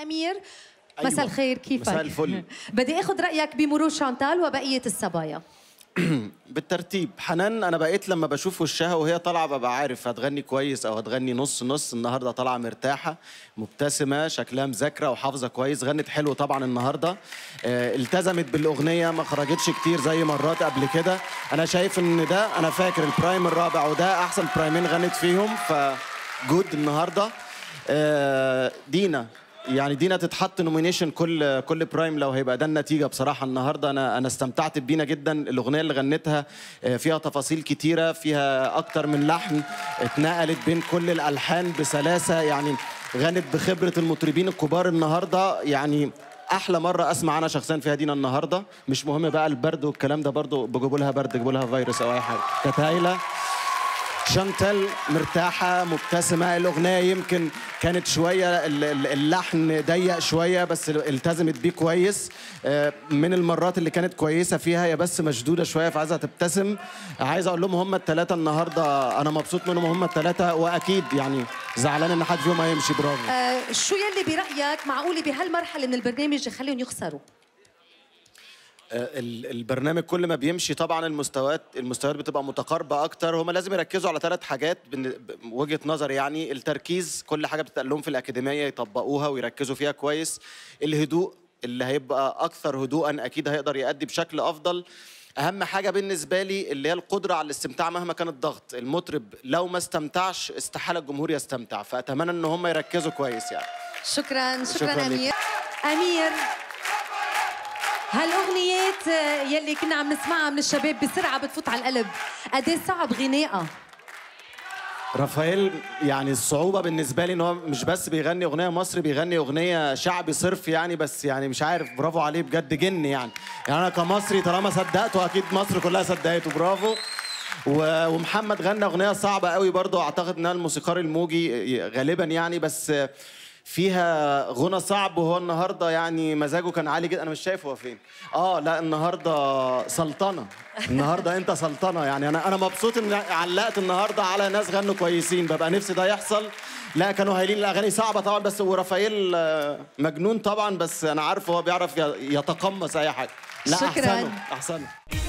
امير أيوة. مساء الخير كيفك مساء الفل. بدي اخذ رايك بمرور شانتال وبقيه الصبايا بالترتيب حنان انا بقيت لما بشوف وشها وهي طالعه ببقى عارف هتغني كويس او هتغني نص نص النهارده طالعه مرتاحه مبتسمه شكلها مذاكره وحافظه كويس غنت حلو طبعا النهارده آه التزمت بالاغنيه ما خرجتش كتير زي مرات قبل كده انا شايف ان ده انا فاكر البرايم الرابع وده احسن برايمين غنت فيهم فجود النهارده آه دينا يعني دينا تتحط نومينيشن كل كل برايم لو هيبقى ده النتيجه بصراحه النهارده انا انا استمتعت بينا جدا الاغنيه اللي غنتها آه، فيها تفاصيل كتيره فيها اكتر من لحن اتنقلت بين كل الالحان بسلاسه يعني غنت بخبره المطربين الكبار النهارده يعني احلى مره اسمع انا شخصيا فيها دينا النهارده مش مهم بقى البرد والكلام ده برضو بجيبوا لها برد جيبوا لها فيروس او اي حاجه كانت هايله شانتل مرتاحة مبتسمة الأغنية يمكن كانت شوية ال- ال- اللحن ضيق شوية بس التزمت بيه كويس آه، من المرات اللي كانت كويسة فيها هي بس مشدودة شوية فعايزة تبتسم عايز أقول لهم هم الثلاثة النهاردة أنا مبسوط منهم هم الثلاثة وأكيد يعني زعلان إن حد فيهم هيمشي برافو آه شو يلي برايك معقوله بهالمرحله من البرنامج يخليهم يخسروا آه، ال- البرنامج كل ما بيمشي طبعا المستويات المستويات بتبقى متقاربه اكتر هما لازم يركزوا على ثلاث حاجات بن- ب- وجهه نظري يعني التركيز كل حاجه بتتقال لهم في الاكاديميه يطبقوها ويركزوا فيها كويس الهدوء اللي هيبقى اكثر هدوءا اكيد هيقدر يأدي بشكل افضل اهم حاجه بالنسبه لي اللي هي القدره على الاستمتاع مهما كان الضغط المطرب لو ما استمتعش استحاله الجمهور يستمتع فاتمنى ان هم يركزوا كويس يعني شكرا شكرا, شكراً لك. امير امير هالاغنيات آه، يلي كنا عم نسمعها من الشباب بسرعه بتفوت على القلب قد إيه صعب غنائها رافائيل يعني الصعوبة بالنسبة لي ان هو مش بس بيغني اغنية مصري بيغني اغنية شعبي صرف يعني بس يعني مش عارف برافو عليه بجد جن يعني يعني انا كمصري طالما صدقته اكيد مصر كلها صدقته برافو و- ومحمد غنى اغنية صعبة قوي برضه اعتقد انها الموسيقار الموجي غالبا يعني بس فيها غنى صعب وهو النهارده يعني مزاجه كان عالي جدا انا مش شايف هو فين اه لا النهارده سلطنه النهارده انت سلطنه يعني انا انا مبسوط ان علقت النهارده على ناس غنوا كويسين ببقى نفسي ده يحصل لا كانوا هايلين الاغاني صعبه طبعا بس ورافائيل آه، مجنون طبعا بس انا عارف هو بيعرف ي- يتقمص اي حاجه لا شكراً. احسنوا احسنوا